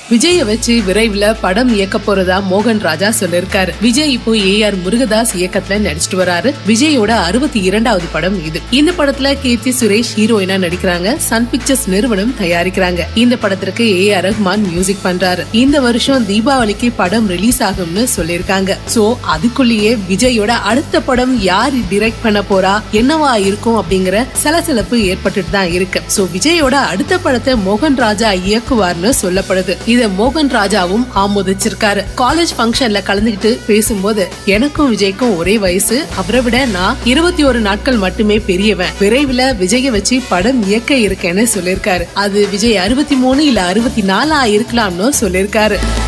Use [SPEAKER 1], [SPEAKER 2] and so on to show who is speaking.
[SPEAKER 1] விஜய வச்சு விரைவில் படம் இயக்க போறதா மோகன் ராஜா சொல்லிருக்காரு விஜய் இப்போ ஏ ஆர் முருகதாஸ் இயக்கத்துல நடிச்சிட்டு வராரு விஜயோட அறுபத்தி இரண்டாவது படம் இது இந்த படத்துல கீர்த்தி சுரேஷ் ஹீரோயினா நடிக்கிறாங்க சன் பிக்சர்ஸ் நிறுவனம் தயாரிக்கிறாங்க இந்த படத்திற்கு ஏ ஆர் ரஹ்மான் மியூசிக் பண்றாரு இந்த வருஷம் தீபாவளிக்கு படம் ரிலீஸ் ஆகும்னு சொல்லிருக்காங்க சோ அதுக்குள்ளேயே விஜயோட அடுத்த படம் யார் டிரெக்ட் பண்ண போறா என்னவா இருக்கும் அப்படிங்கிற சலசலப்பு ஏற்பட்டுட்டு தான் இருக்கு சோ விஜயோட அடுத்த படத்தை மோகன் ராஜா இயக்குவார்னு சொல்லப்படுது இத மோகன் ராஜாவும் ஆமோதிச்சிருக்காரு காலேஜ் ஃபங்க்ஷன்ல கலந்துகிட்டு பேசும்போது எனக்கும் விஜய்க்கும் ஒரே வயசு அவரை விட நான் இருபத்தி ஒரு நாட்கள் மட்டுமே பெரியவன் விரைவில் விஜய வச்சு படம் இயக்க இருக்கேன்னு சொல்லிருக்காரு அது விஜய் அறுபத்தி மூணு இல்ல அறுபத்தி நாலா இருக்கலாம்னு சொல்லிருக்காரு